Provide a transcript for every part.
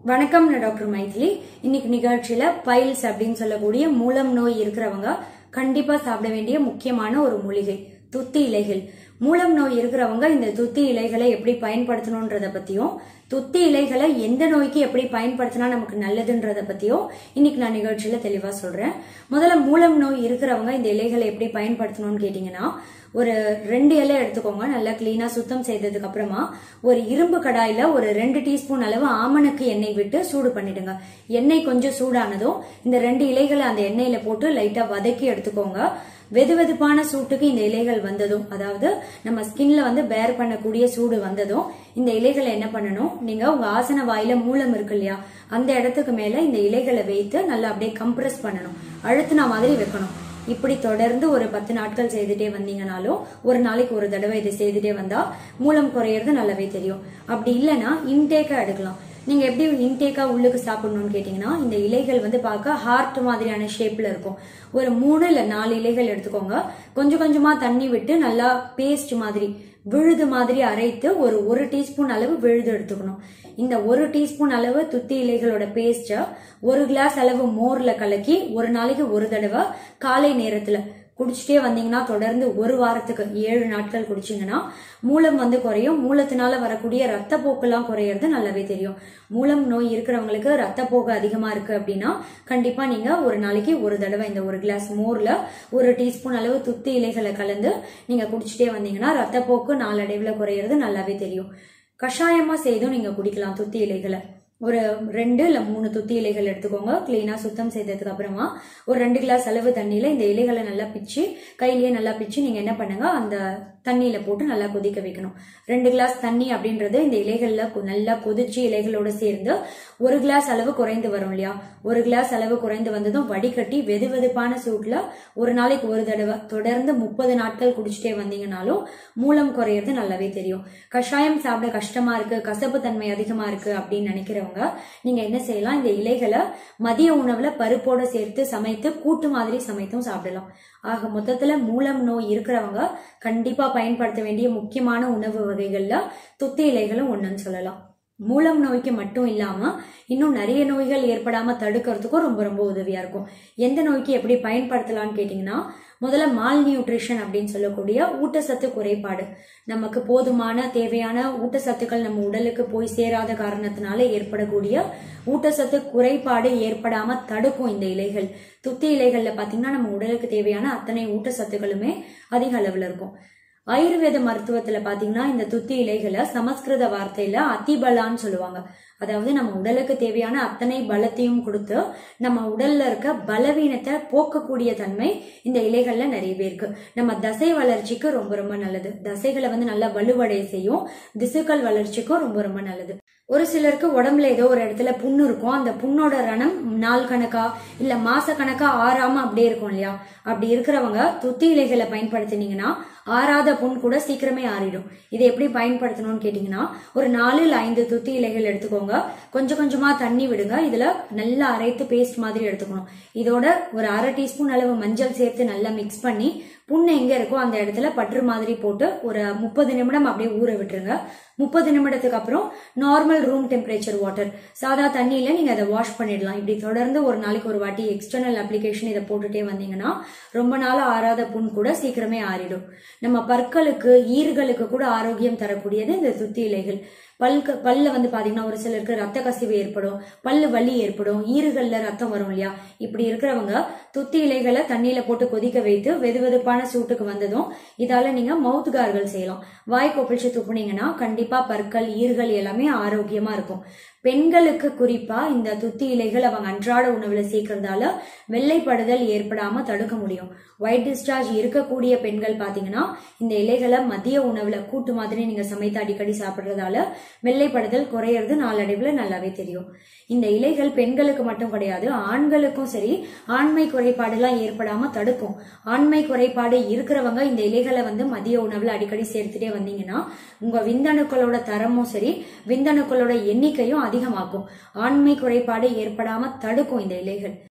வணக்கம் நான் டாக்டர் மைதிலி இன்னைக்கு நிகழ்ச்சியில பைல்ஸ் அப்படின்னு சொல்லக்கூடிய மூலம் நோய் இருக்கிறவங்க கண்டிப்பா சாப்பிட வேண்டிய முக்கியமான ஒரு மூலிகை துத்தி இலைகள் மூலம் நோய் இருக்கிறவங்க இந்த துத்தி இலைகளை எப்படி பயன்படுத்தணுன்றத பத்தியும் துத்தி இலைகளை எந்த நோய்க்கு எப்படி பயன்படுத்தினா நமக்கு நல்லதுன்றத பத்தியும் இன்னைக்கு நான் நிகழ்ச்சியில தெளிவா சொல்றேன் முதல்ல மூலம் நோய் இருக்கிறவங்க இந்த இலைகளை எப்படி பயன்படுத்தணும்னு கேட்டீங்கன்னா ஒரு ரெண்டு இலை எடுத்துக்கோங்க நல்லா கிளீனா சுத்தம் செய்ததுக்கு அப்புறமா ஒரு இரும்பு கடாயில ஒரு ரெண்டு டீஸ்பூன் அளவு ஆமணக்கு எண்ணெய் விட்டு சூடு பண்ணிடுங்க எண்ணெய் கொஞ்சம் சூடானதும் இந்த ரெண்டு இலைகளை அந்த எண்ணெயில போட்டு லைட்டா வதக்கி எடுத்துக்கோங்க வெது வெதுப்பான சூட்டுக்கு இந்த இலைகள் வந்ததும் அதாவது நம்ம ஸ்கின்ல வந்து பேர் பண்ணக்கூடிய சூடு வந்ததும் இந்த இலைகளை என்ன பண்ணணும் நீங்க உங்க ஆசன வாயில மூலம் இருக்கு இல்லையா அந்த இடத்துக்கு மேல இந்த இலைகளை வைத்து நல்லா அப்படியே கம்ப்ரெஸ் பண்ணணும் அழுத்தின மாதிரி வைக்கணும் இப்படி தொடர்ந்து ஒரு பத்து நாட்கள் செய்துட்டே வந்தீங்கனாலும் ஒரு நாளைக்கு ஒரு தடவை இதை செய்துட்டே வந்தா மூலம் குறையிறது நல்லாவே தெரியும் அப்படி இல்லைன்னா இன்டேக்கா எடுக்கலாம் நீங்க எப்படி இன்டேக்கா உள்ளுக்கு சாப்பிடணும்னு கேட்டீங்கன்னா இந்த இலைகள் வந்து பார்க்க ஹார்ட் மாதிரியான ஷேப்ல இருக்கும் ஒரு மூணு இல்ல நாலு இலைகள் எடுத்துக்கோங்க கொஞ்சம் கொஞ்சமா தண்ணி விட்டு நல்லா பேஸ்ட் மாதிரி விழுது மாதிரி அரைத்து ஒரு ஒரு டீஸ்பூன் அளவு விழுது எடுத்துக்கணும் இந்த ஒரு டீஸ்பூன் அளவு துத்தி இலைகளோட பேஸ்ட ஒரு கிளாஸ் அளவு மோர்ல கலக்கி ஒரு நாளைக்கு ஒரு தடவை காலை நேரத்துல குடிச்சிட்டே வந்தீங்கன்னா தொடர்ந்து ஒரு வாரத்துக்கு ஏழு நாட்கள் குடிச்சீங்கன்னா மூலம் வந்து குறையும் மூலத்தினால வரக்கூடிய ரத்த போக்கெல்லாம் குறையிறது நல்லாவே தெரியும் மூலம் நோய் இருக்கிறவங்களுக்கு ரத்த போக்கு அதிகமா இருக்கு அப்படின்னா கண்டிப்பா நீங்க ஒரு நாளைக்கு ஒரு தடவை இந்த ஒரு கிளாஸ் மோர்ல ஒரு டீஸ்பூன் அளவு துத்தி இலைகளை கலந்து நீங்க குடிச்சிட்டே வந்தீங்கன்னா ரத்த போக்கு நாளடைவுல குறையிறது நல்லாவே தெரியும் கஷாயமா செய்தும் நீங்க குடிக்கலாம் துத்தி இலைகளை ஒரு ரெண்டு இல்ல மூணு துத்தி இலைகள் எடுத்துக்கோங்க கிளீனா சுத்தம் செய்ததுக்கு அப்புறமா ஒரு ரெண்டு கிளாஸ் அளவு தண்ணியில இந்த இலைகளை நல்லா பிச்சு கையிலேயே நல்லா பிச்சு நீங்க என்ன பண்ணுங்க அந்த தண்ணியில போட்டு நல்லா கொதிக்க வைக்கணும் ரெண்டு கிளாஸ் தண்ணி அப்படின்றது இந்த இலைகள்ல கொ- நல்லா கொதிச்சு இலைகளோட சேர்ந்து ஒரு கிளாஸ் அளவு குறைந்து வரும் இல்லையா ஒரு கிளாஸ் அளவு குறைந்து வந்ததும் வடிகட்டி வெது வெதுப்பான சூட்ல ஒரு நாளைக்கு ஒரு தடவை தொடர்ந்து முப்பது நாட்கள் குடிச்சிட்டே வந்தீங்கனாலும் மூலம் குறையிறது நல்லாவே தெரியும் கஷாயம் சாப்பிட கஷ்டமா இருக்கு கசப்பு தன்மை அதிகமா இருக்கு அப்படின்னு நினைக்கிறவங்க நீங்க என்ன செய்யலாம் இந்த இலைகளை மதிய உணவுல பருப்போட சேர்த்து சமைத்து கூட்டு மாதிரி சமைத்தும் சாப்பிடலாம் ஆக மொத்தத்துல மூலம் நோய் இருக்கிறவங்க கண்டிப்பா பயன்படுத்த வேண்டிய முக்கியமான உணவு வகைகள்ல துத்தி இலைகளும் ஒண்ணுன்னு சொல்லலாம் மூலம் நோய்க்கு மட்டும் இல்லாம இன்னும் நிறைய நோய்கள் ஏற்படாம தடுக்கிறதுக்கும் ரொம்ப ரொம்ப உதவியா இருக்கும் எந்த நோய்க்கு எப்படி பயன்படுத்தலாம்னு கேட்டீங்கன்னா முதல்ல மால் நியூட்ரிஷன் அப்படின்னு சொல்லக்கூடிய ஊட்டச்சத்து குறைபாடு நமக்கு போதுமான தேவையான ஊட்டச்சத்துக்கள் நம்ம உடலுக்கு போய் சேராத காரணத்தினால ஏற்படக்கூடிய ஊட்டச்சத்து குறைபாடு ஏற்படாம தடுக்கும் இந்த இலைகள் துத்தி இலைகள்ல பாத்தீங்கன்னா நம்ம உடலுக்கு தேவையான அத்தனை ஊட்டச்சத்துக்களுமே அதிக அளவுல இருக்கும் ஆயுர்வேத மருத்துவத்துல பாத்தீங்கன்னா இந்த துத்தி இலைகளை சமஸ்கிருத வார்த்தையில அதிபலான்னு சொல்லுவாங்க அதாவது நம்ம உடலுக்கு தேவையான அத்தனை பலத்தையும் கொடுத்து நம்ம உடல்ல இருக்க பலவீனத்தை போக்கக்கூடிய தன்மை இந்த இலைகள்ல நிறைய பேருக்கு நம்ம தசை வளர்ச்சிக்கு ரொம்ப ரொம்ப நல்லது தசைகளை வந்து நல்லா வலுவடைய செய்யும் திசுக்கள் வளர்ச்சிக்கும் ரொம்ப ரொம்ப நல்லது ஒரு சிலருக்கு உடம்புல ஏதோ ஒரு இடத்துல புண்ணு இருக்கும் அந்த புண்ணோட ரணம் நாள் கணக்கா இல்ல மாச கணக்கா ஆறாம அப்படியே இருக்கும் இல்லையா அப்படி இருக்கிறவங்க துத்தி இலைகளை பயன்படுத்தினீங்கன்னா ஆறாத புண் கூட சீக்கிரமே ஆறிடும் இதை எப்படி பயன்படுத்தணும்னு கேட்டீங்கன்னா ஒரு நாலு இல்ல ஐந்து துத்தி இலைகள் எடுத்துக்கோங்க கொஞ்சம் கொஞ்சமா தண்ணி விடுங்க இதுல நல்லா அரைத்து பேஸ்ட் மாதிரி எடுத்துக்கணும் இதோட ஒரு அரை டீஸ்பூன் அளவு மஞ்சள் சேர்த்து நல்லா மிக்ஸ் பண்ணி புண்ணு எங்க இருக்கோ அந்த இடத்துல பற்று மாதிரி போட்டு ஒரு முப்பது நிமிடம் அப்படியே ஊற விட்டுருங்க முப்பது நிமிடத்துக்கு அப்புறம் நார்மல் ரூம் டெம்பரேச்சர் வாட்டர் சாதா தண்ணியில நீங்க அதை வாஷ் பண்ணிடலாம் இப்படி தொடர்ந்து ஒரு நாளைக்கு ஒரு வாட்டி எக்ஸ்டர்னல் அப்ளிகேஷன் இதை போட்டுட்டே வந்தீங்கன்னா ரொம்ப நாள் ஆறாத புண் கூட சீக்கிரமே ஆறிடும் நம்ம பற்களுக்கு ஈறுகளுக்கு கூட ஆரோக்கியம் தரக்கூடியது இந்த துத்தி இலைகள் பல்க பல்ல வந்து பாத்தீங்கன்னா ஒரு சிலருக்கு ரத்த கசிவு ஏற்படும் பல்லு வலி ஏற்படும் ஈறுகள்ல ரத்தம் வரும் இல்லையா இப்படி இருக்கிறவங்க துத்தி இலைகளை தண்ணியில போட்டு கொதிக்க வைத்து வெது வெதுப்பான சூட்டுக்கு வந்ததும் இதால நீங்க மவுத் கார்கல் செய்யலாம் வாய் கொப்பளிச்சு துப்புனீங்கன்னா கண்டிப்பா பற்கள் ஈறுகள் எல்லாமே ஆரோக்கியமா இருக்கும் பெண்களுக்கு குறிப்பா இந்த துத்தி இலைகள் அவங்க அன்றாட உணவுல சேர்க்கறதால வெள்ளைப்படுதல் ஏற்படாம தடுக்க முடியும் ஒயிட் டிஸ்சார்ஜ் இருக்கக்கூடிய பெண்கள் பாத்தீங்கன்னா இந்த இலைகளை மதிய உணவுல கூட்டு மாதிரி நீங்க சமைத்து அடிக்கடி சாப்பிடுறதால வெள்ளைப்படுதல் குறையிறது நாளடைவுல நல்லாவே தெரியும் இந்த இலைகள் பெண்களுக்கு மட்டும் கிடையாது ஆண்களுக்கும் சரி ஆண்மை குறைபாடு எல்லாம் ஏற்படாம தடுக்கும் ஆண்மை குறைபாடு இருக்கிறவங்க இந்த இலைகளை வந்து மதிய உணவுல அடிக்கடி சேர்த்துட்டே வந்தீங்கன்னா உங்க விந்தணுக்களோட தரமும் சரி விந்தணுக்களோட எண்ணிக்கையும் அதிகமாக்கும் ஆண்மை குறைபாடு ஏற்படாம தடுக்கும் இந்த இலைகள்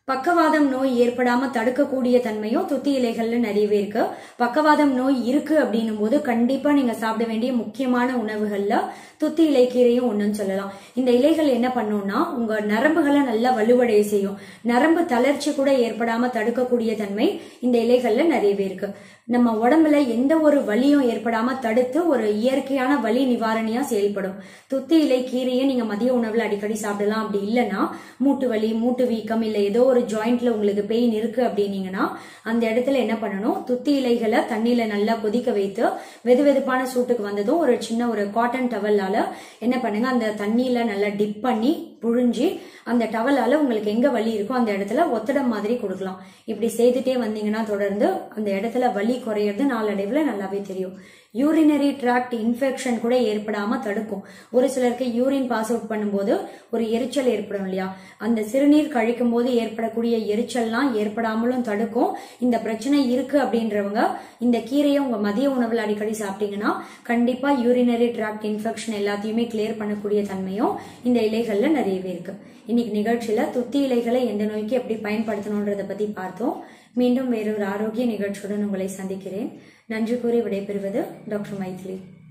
பக்கவாதம் நோய் ஏற்படாம தடுக்கக்கூடிய தன்மையும் துத்தி இலைகள்ல நிறையவே இருக்கு பக்கவாதம் நோய் இருக்கு அப்படின்னும் போது கண்டிப்பா நீங்க சாப்பிட வேண்டிய முக்கியமான உணவுகள்ல துத்தி இலை கீரையும் ஒண்ணுன்னு சொல்லலாம் இந்த இலைகள் என்ன பண்ணும்னா உங்க நரம்புகளை நல்லா வலுவடைய செய்யும் நரம்பு தளர்ச்சி கூட ஏற்படாம தடுக்கக்கூடிய தன்மை இந்த இலைகள்ல நிறையவே இருக்கு நம்ம உடம்புல எந்த ஒரு வலியும் ஏற்படாம தடுத்து ஒரு இயற்கையான வலி நிவாரணியா செயல்படும் துத்தி இலை கீரையை நீங்க மதிய உணவுல அடிக்கடி சாப்பிடலாம் அப்படி இல்லைன்னா மூட்டு வலி மூட்டு வீக்கம் இல்ல ஏதோ ஒரு ஜாயிண்ட்ல உங்களுக்கு பெயின் இருக்கு அப்படின்னீங்கன்னா அந்த இடத்துல என்ன பண்ணணும் துத்தி இலைகளை தண்ணியில நல்லா கொதிக்க வைத்து வெது வெதுப்பான சூட்டுக்கு வந்ததும் ஒரு சின்ன ஒரு காட்டன் டவல்லால என்ன பண்ணுங்க அந்த தண்ணியில நல்லா டிப் பண்ணி புழிஞ்சி அந்த டவலால உங்களுக்கு எங்க வலி இருக்கோ அந்த இடத்துல ஒத்தடம் மாதிரி கொடுக்கலாம் இப்படி செய்துட்டே வந்தீங்கன்னா தொடர்ந்து அந்த இடத்துல வலி குறையிறது நாளடைவுல நல்லாவே தெரியும் யூரினரி ட்ராக்ட் இன்ஃபெக்ஷன் கூட ஏற்படாம தடுக்கும் ஒரு சிலருக்கு யூரின் பாஸ் அவுட் பண்ணும்போது ஒரு எரிச்சல் ஏற்படும் இல்லையா அந்த சிறுநீர் கழிக்கும் போது ஏற்படக்கூடிய எரிச்சல்லாம் ஏற்படாமலும் தடுக்கும் இந்த பிரச்சனை இருக்கு அப்படின்றவங்க இந்த கீரையை உங்க மதிய உணவுல அடிக்கடி சாப்பிட்டீங்கன்னா கண்டிப்பா யூரினரி ட்ராக்ட் இன்ஃபெக்ஷன் எல்லாத்தையுமே கிளியர் பண்ணக்கூடிய தன்மையும் இந்த இலைகள்ல நிறையவே இருக்கு இன்னைக்கு நிகழ்ச்சியில துத்தி இலைகளை எந்த நோய்க்கு எப்படி பயன்படுத்தணுன்றதை பத்தி பார்த்தோம் மீண்டும் வேறொரு ஆரோக்கிய நிகழ்ச்சியுடன் உங்களை சந்திக்கிறேன் நன்றி கூறி விடைபெறுவது டாக்டர் மைதிலி